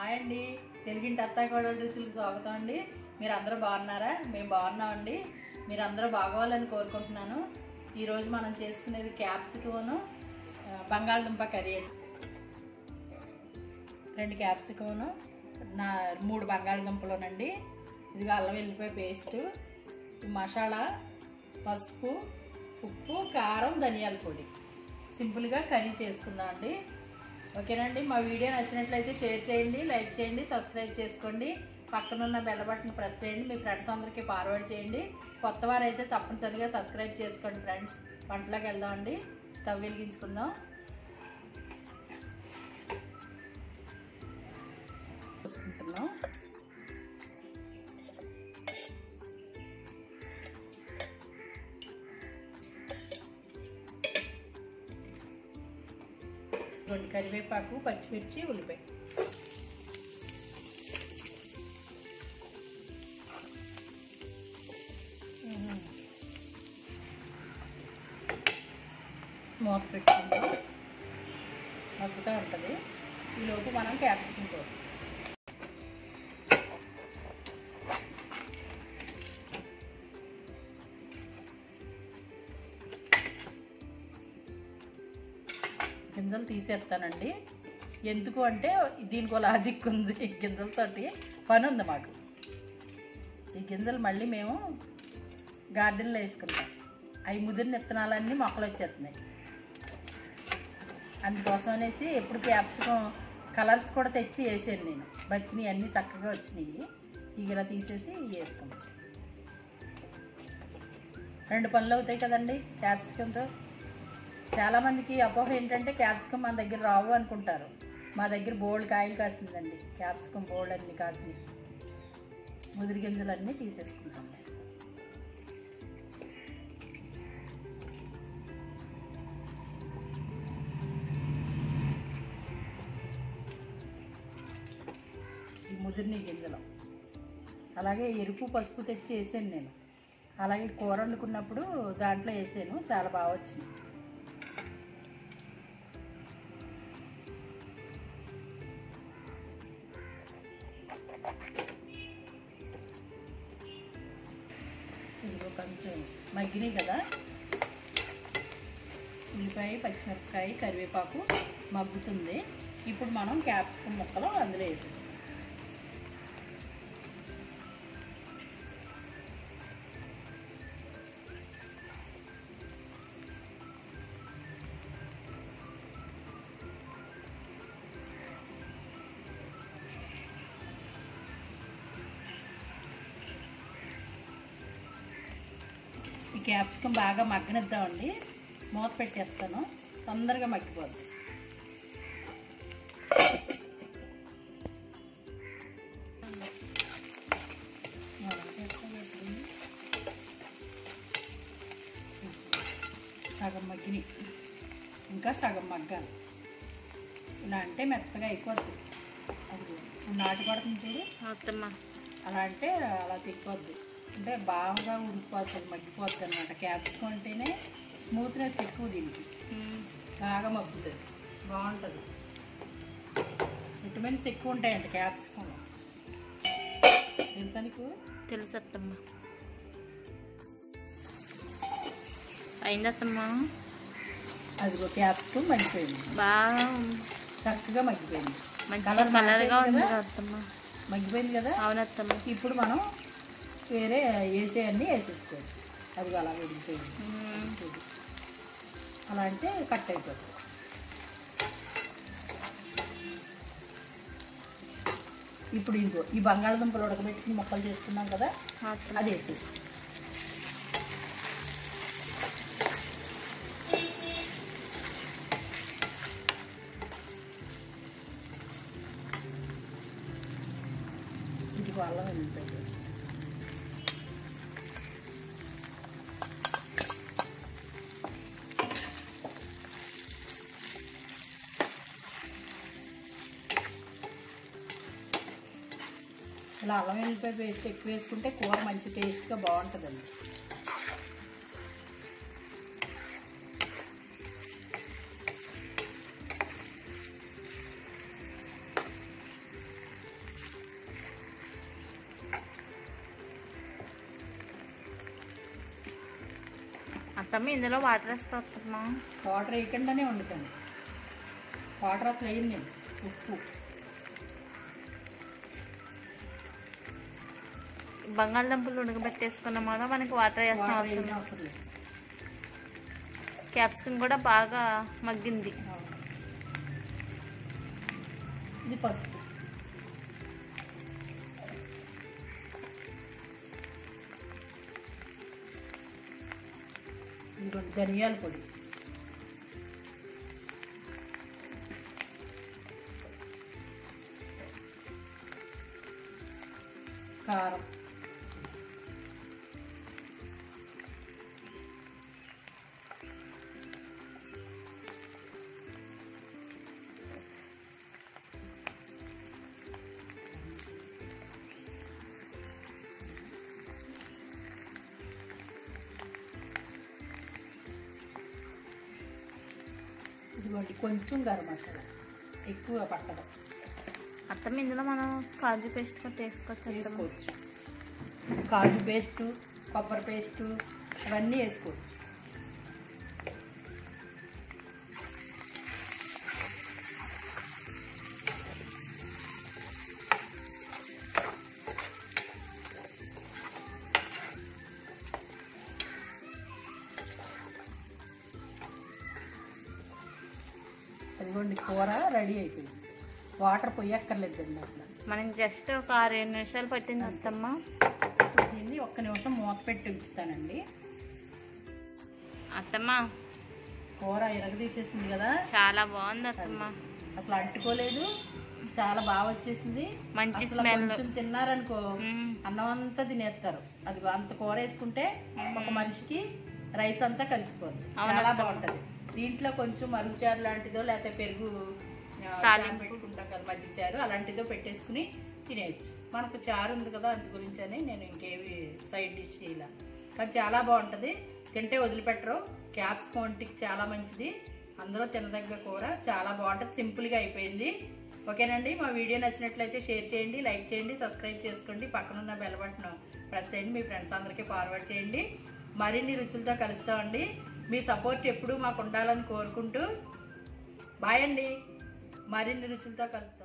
Hi అండి తెలుగింటి అత్తాయి కోడల రుచులకు స్వాగతం అండి మీరు అందరూ బాగున్నారా మేము బాగున్నామండి మీరు అందరూ బాగోవాలని కోరుకుంటున్నాను ఈరోజు మనం చేసుకునేది క్యాప్సికమును ఆ, బంగాళదుంప కర్రీ అండి. రెండు క్యాప్సికమును నా మూడు బంగాళదుంపలోనండి ఇదిగో అల్లం వెల్లిపాయ పేస్ట్ మసాలా పసుపు ఉప్పు కారం ధనియాల పొడి సింపుల్గా కర్రీ చేసుకుందాం అండి ఓకేనండి మా వీడియో నచ్చినట్లయితే షేర్ చేయండి లైక్ చేయండి సబ్స్క్రైబ్ చేసుకోండి పక్కనున్న బెల్ బటన్ ప్రెస్ చేయండి మీ ఫ్రెండ్స్ అందరికీ ఫార్వర్డ్ చేయండి కొత్త వారైతే తప్పనిసరిగా సబ్స్క్రైబ్ చేసుకోండి ఫ్రెండ్స్ వంటలోకి వెళ్దామండి స్టవ్ వెలిగించుకుందాం చూసుకుంటున్నాం రెండు కరివేపాకు పచ్చిమిర్చి ఉల్లిపాయ మూత పెట్టుకుందాం మగ్గుతూ ఉంటుంది ఈలోపు మనం క్యాప్సికం కోసం గింజలు తీసేస్తానండి ఎందుకు అంటే దీనికి లాజిక్ ఉంది ఈ గింజలతోటి పని ఉంది మాకు ఈ గింజలు మళ్ళీ మేము గార్డెన్లో వేసుకుంటాం అవి ముదిరిన విత్తనాలన్నీ మొక్కలు వచ్చేస్తున్నాయి అందుకోసం అనేసి ఎప్పుడు క్యాప్సికం కలర్స్ కూడా తెచ్చి వేసాను నేను బతికినవి అన్నీ చక్కగా వచ్చినాయి ఇక ఇలా తీసేసి ఇవి వేసుకుంటాం రెండు పనులు అవుతాయి కదండి క్యాప్సికంతో చాలామందికి అపోహ ఏంటంటే క్యాప్సికం మన దగ్గర రావు అనుకుంటారు మా దగ్గర బోల్డ్ కాయలు కాసిందండి క్యాప్సికం బోల్డ్ అన్ని కాసినాయి ముదిరి గింజలన్నీ తీసేసుకుంటాం ఈ ముదిరిని గింజలు అలాగే ఎరుపు పసుపు తెచ్చి వేసాను నేను అలాగే కూర వండుకున్నప్పుడు దాంట్లో వేసాను చాలా బాగా వచ్చింది ఇదిగో కొంచెం మగ్గినాయి కదా ఉల్లిపాయ పచ్చిమిరపకాయ కరివేపాకు మగ్గుతుంది ఇప్పుడు మనం క్యాప్సికం ముక్కలు అందులో వేసేస్తాం ఈ క్యాప్సికం బాగా మగ్గనిద్దామండి మూత పెట్టేస్తాను తొందరగా మగ్గిపోద్ది సగం మగ్గిని ఇంకా సగం మగ్గాలి ఇలా అంటే మెత్తగా అయిపోద్ది అది నాటు పడుతుంది చూడు అత్తమ్మ అలా అంటే అలా తిప్పొద్దు అంటే బాగా ఉడికిపోతుంది మగ్గిపోద్ది అనమాట క్యాప్సికం అంటేనే స్మూత్నెస్ ఎక్కువ దీనికి బాగా మగ్గుతుంది బాగుంటుంది విటమిన్స్ ఎక్కువ ఉంటాయంట క్యాప్సికంలో తెలుసా నీకు తెలుసు అత్తమ్మ అయింది అత్తమ్మ అదిగో క్యాప్సికం మగ్గిపోయింది బాగా చక్కగా మగ్గిపోయింది మంచి కలర్ కలర్గా ఉంది మారింది కదా? కదా అత్తమ్మ మగ్గిపోయింది కదా అవును అత్తమ్మ ఇప్పుడు మనం వేరే వేసేయన్నీ వేసేసుకోవాలి అది అలా విడిగిపోయింది మ్మ్. చూడు. అలా అంటే కట్ అయిపోతుంది ఇప్పుడు ఇదిగో ఈ బంగాళదుంపలు ఉడకబెట్టుకుని ముక్కలు చేసుకున్నాం కదా అత్తమ్మ అది వేసేసి ఇది అల్లం వెళ్తుంది ఇలా అల్లం వెల్లిపాయ పేస్ట్ ఎక్కువ వేసుకుంటే కూర మంచి టేస్ట్గా బాగుంటుందండి అత్తమ్మ ఇందులో వాటర్ వేస్తా అత్తమ్మ వాటర్ వేయకుండానే వండుతాను వాటర్ అసలు వేయను నేను ఉప్పు బంగాళదుంపలు ఉడకబెట్టేసుకున్నాం కదా మనకి వాటర్ వేస్తాం వాటర్ అవసరం వేయని అవసరం లేదు క్యాప్సికమ్ కూడా బాగా మగ్గింది ఇది పసుపు ఇదిగోండి ధనియాల పొడి కారం ఇదిగోండి కొంచెం గరం మసాలా ఎక్కువ పట్టడం అత్తమ్మ ఇందులో మనం కాజు పేస్ట్ కూడా వేసుకోవచ్చు అత్తమ్మ వేసుకోవచ్చు కాజు పేస్టు కొబ్బరి పేస్టు అవన్నీ వేసుకోవచ్చు అదిగోండి కూర రెడీ అయిపోయింది వాటర్ పొయ్యక్కర్లేదండి అసలు మనకి జస్ట్ ఒక ఆరు ఏడు నిమిషాలు పట్టింది అత్తమ్మ ఇప్పుడు దీన్ని ఒక్క నిమిషం మూత పెట్టి ఉంచుతానండి అత్తమ్మ కూర ఎరగదీసేసింది కదా చాలా బాగుంది అత్తమ్మ అసలు అంటుకోలేదు చాలా బాగా వచ్చేసింది మంచి అసలు స్మెల్ కొంచెం తిన్నారనుకో మ్మ్. అన్నం అంతా తినేస్తారు అది అంత కూర వేసుకుంటే ఒక మనిషికి రైస్ అంతా కలిసిపోతుంది చాలా బాగుంటది దీంట్లో కొంచెం మరుగుచారు లాంటిదో లేకపోతే పెరుగు ఆ, చారు పెట్టుకుంటాం కదా మజ్జిగ చారు అలాంటిదో పెట్టేసుకుని తినేయచ్చు మనకు చారు ఉంది కదా అందు గురించి అని నేను ఇంకేవి సైడ్ డిష్ ఇలా కానీ చాలా బాగుంటది తింటే వదిలిపెట్టరు క్యాప్సికం ఒంటికి చాలా మంచిది అందరూ తినదగ్గ కూర చాలా బాగుంటుంది సింపుల్గా అయిపోయింది ఓకేనండి మా వీడియో నచ్చినట్లయితే షేర్ చేయండి లైక్ చేయండి సబ్స్క్రైబ్ చేసుకోండి పక్కనున్న బెల్ బటన్ ప్రెస్ చేయండి మీ ఫ్రెండ్స్ అందరికీ ఫార్వర్డ్ చేయండి మరిన్ని రుచులతో కలుస్తామండి మీ సపోర్ట్ ఎప్పుడూ మాకు ఉండాలని కోరుకుంటూ బాయ్ అండి మరిన్ని రుచులతో కలుస్తాం